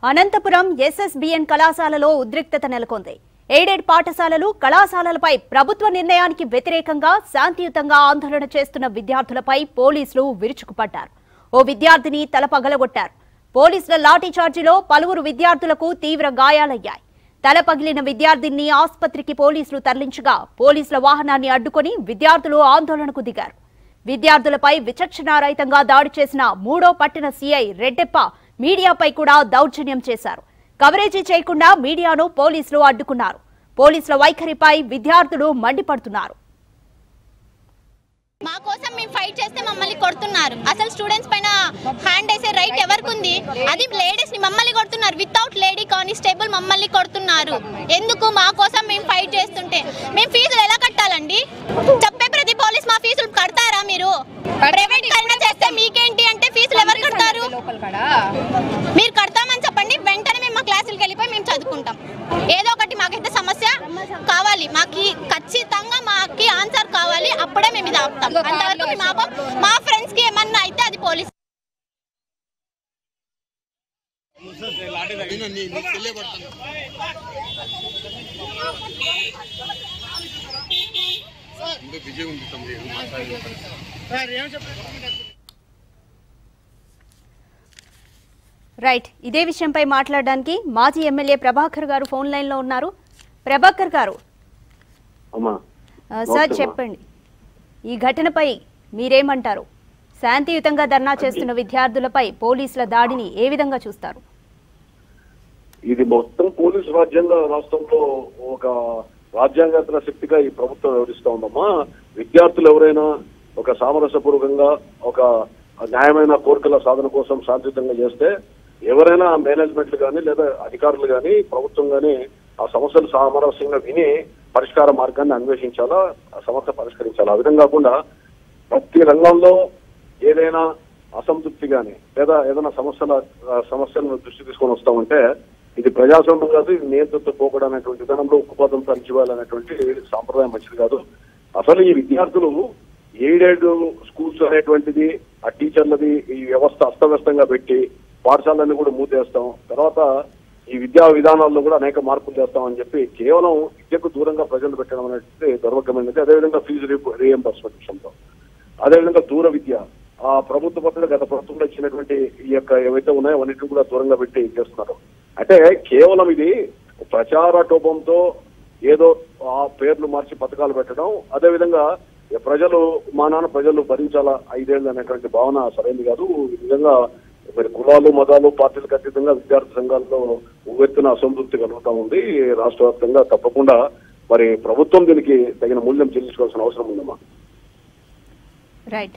Anantapuram SSBN కళాశాలలో ఉద్రిక్తత నెలకొంది ఎయిడెడ్ పాఠశాలలు కళాశాలలపై ప్రభుత్వ నిర్ణయానికి వ్యతిరేకంగా శాంతియుతంగా ఆందోళన చేస్తున్న విద్యార్థులపై పోలీసులు విరుచుకుపడ్డారు ఓ విద్యార్థిని తల పగలగొట్టారు పోలీసుల లాఠీచార్జిలో పలువురు విద్యార్థులకు తీవ్ర గాయాలయ్యాయి తల పగిలిన విద్యార్థిని ఆసుపత్రికి పోలీసులు తరలించగా పోలీసుల వాహనాన్ని అడ్డుకొని విద్యార్థులు ఆందోళనకు దిగారు విద్యార్థులపై విచక్షణారహితంగా దాడి చేసిన మూడో పట్టణ సీఐ రెడ్డెప్ప మీడియాపై కూడా దౌర్జన్యం చేశారు కవరేజీ చేయకుండా మీడియాను పోలీసులు అడ్డుకున్నారు పోలీసుల వైఖరిపై విద్యార్థులు మండిపడుతున్నారు మా కోసం మేము ఫైట్ చేస్తే మమ్మల్ని కొడుతున్నారు అసలు స్టూడెంట్స్ పైన హ్యాండ్ వేసే రైట్ ఎవరికి ఉంది అది లేడీస్ ని మమ్మల్ని కొడుతున్నారు వితౌట్ లేడీ కానిస్టేబుల్ మమ్మల్ని కొడుతున్నారు ఎందుకు మా కోసం మేము ఫైట్ చేస్తుంటే మేము ఫీజులు ఎలా కట్టాలండి చెప్పే ప్రతి పోలీస్ మా ఫీజులు కడతారా మీరు ప్రైవేట్ కన్నా చేస్తే మీకేంటి అంటే ఫీజులు ఎవరు కడతారు మీరు కడతామని చెప్పండి వెంటనే మేము మా క్లాసులకు వెళ్ళిపోయి మేము చదువుకుంటాం ఏదో ఒకటి మాకైతే సమస్య కావాలి మాకి ఖచ్చితంగా మాకి ఆన్సర్ కావాలి అప్పుడే మేము ఇది ఆపుతాం అంతవరకు మేము ఆపం మా ఫ్రెండ్స్ కి ఏమన్నా అయితే అది పోలీస్ బిజీగా ఉంది తమ్ముడు మాట్లాడి రైట్ ఇదే విషయంపై మాట్లాడడానికి మాజీ ఎమ్మెల్యే ప్రభాకర్ గారు ఫోన్ లైన్లో ఉన్నారు ప్రభాకర్ గారు అమ్మా ఆ, సార్ నమస్తే, చెప్పండి ఈ ఘటనపై మీరేమంటారు శాంతియుతంగా ధర్నా చేస్తున్న విద్యార్థులపై పోలీసుల దాడిని ఏ విధంగా చూస్తారు ఇది మొత్తం పోలీసు రాజ్యాంగ రాష్ట్రంలో ఒక రాజ్యాంగేతర శక్తిగా ఈ ప్రభుత్వం వ్యవహరిస్తా ఉందమ్మా విద్యార్థులు ఎవరైనా ఒక సామరస్యపూర్వకంగా ఒక న్యాయమైన కోరికల సాధన కోసం శాంతియుతంగా చేస్తే ఎవరైనా మేనేజ్మెంట్లు కానీ లేదా అధికారులు కానీ ప్రభుత్వం కానీ ఆ సమస్యలు సామరస్యంగా విని పరిష్కార మార్గాన్ని అన్వేషించాలా ఆ సమస్య పరిష్కరించాలా ఆ విధంగా కాకుండా ప్రతి రంగంలో ఏదైనా అసంతృప్తి కానీ లేదా ఏదైనా సమస్యల ఆ, సమస్యలను దృష్టి తీసుకొని వస్తామంటే ఇది ప్రజాస్వామ్యం కాదు ఇది నియంత్రిత పోకూడదు అనేటువంటి విధానంలో ఉక్కుపాదంతో అణచివేయాలనేటువంటి సాంప్రదాయం మంచిది కాదు అసలు ఈ విద్యార్థులు ఎయిడెడ్ స్కూల్స్ అనేటువంటిది ఆ టీచర్లది ఈ వ్యవస్థ అస్తవ్యస్తంగా పెట్టి పాఠశాలన్నీ కూడా మూతేస్తాం తర్వాత ఈ విద్యా విధానాల్లో కూడా అనేక మార్పులు చేస్తామని చెప్పి కేవలం విద్యకు దూరంగా ప్రజలు పెట్టడం అనేది దుర్భగమైనది అదేవిధంగా ఫీజు రీఎంబర్స్మెంట్ విషయంలో అదేవిధంగా దూర విద్య ఆ ప్రభుత్వ పద్ధతులు గత ప్రభుత్వంలో ఇచ్చినటువంటి ఈ యొక్క ఏవైతే ఉన్నాయో అవన్నిటిని కూడా దూరంగా పెట్టి చేస్తున్నారు అంటే కేవలం ఇది ప్రచార టోపంతో ఏదో ఆ పేర్లు మార్చి పథకాలు పెట్టడం అదేవిధంగా ప్రజలు మా నాన్న ప్రజలు భరించాలా ఐదేళ్ళు అనేటువంటి భావన సరైనది కాదు ఈ విధంగా మరి కులాలు మతాలు పార్టీలకు అతీతంగా విద్యార్థి సంఘాల్లో ఉవ్వెత్తున అసంతృప్తి కలుగుతా ఉంది రాష్ట్ర వ్యాప్తంగా తప్పకుండా మరి ప్రభుత్వం దీనికి తగిన మూల్యం చెల్లించుకోవాల్సిన అవసరం ఉందమ్మా రైట్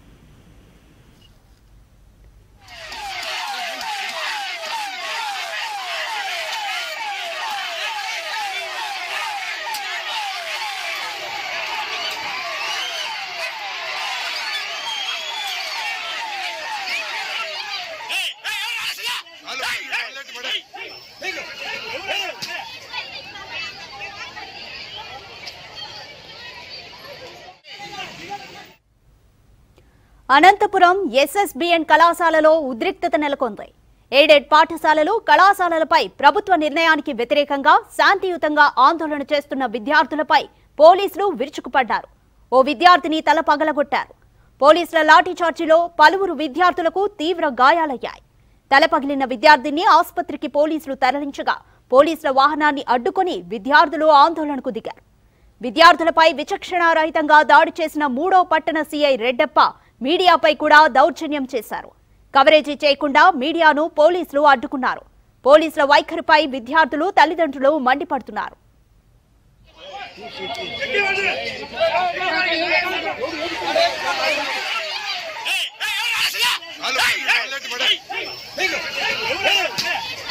అనంతపురం ఎస్ఎస్బిఎన్ కళాశాలలో ఉద్రిక్తత నెలకొంది ఎయిడెడ్ పాఠశాలలు కళాశాలలపై ప్రభుత్వ నిర్ణయానికి వ్యతిరేకంగా శాంతియుతంగా ఆందోళన చేస్తున్న విద్యార్థులపై పోలీసులు విరుచుకుపడ్డారు ఓ విద్యార్థిని తల పగలగొట్టారు పోలీసుల లాఠీచార్జిలో పలువురు విద్యార్థులకు తీవ్ర గాయాలయ్యాయి తల పగిలిన విద్యార్థిని ఆసుపత్రికి పోలీసులు తరలించగా పోలీసుల వాహనాన్ని అడ్డుకొని విద్యార్థులు ఆందోళనకు దిగారు విద్యార్థులపై విచక్షణారహితంగా దాడి చేసిన మూడో పట్టణ సీఐ రెడ్డప్ప మీడియాపై కూడా దౌర్జన్యం చేశారు కవరేజీ చేయకుండా మీడియాను పోలీసులు అడ్డుకున్నారు పోలీసుల వైఖరిపై విద్యార్థులు తల్లిదండ్రులు మండిపడుతున్నారు హలో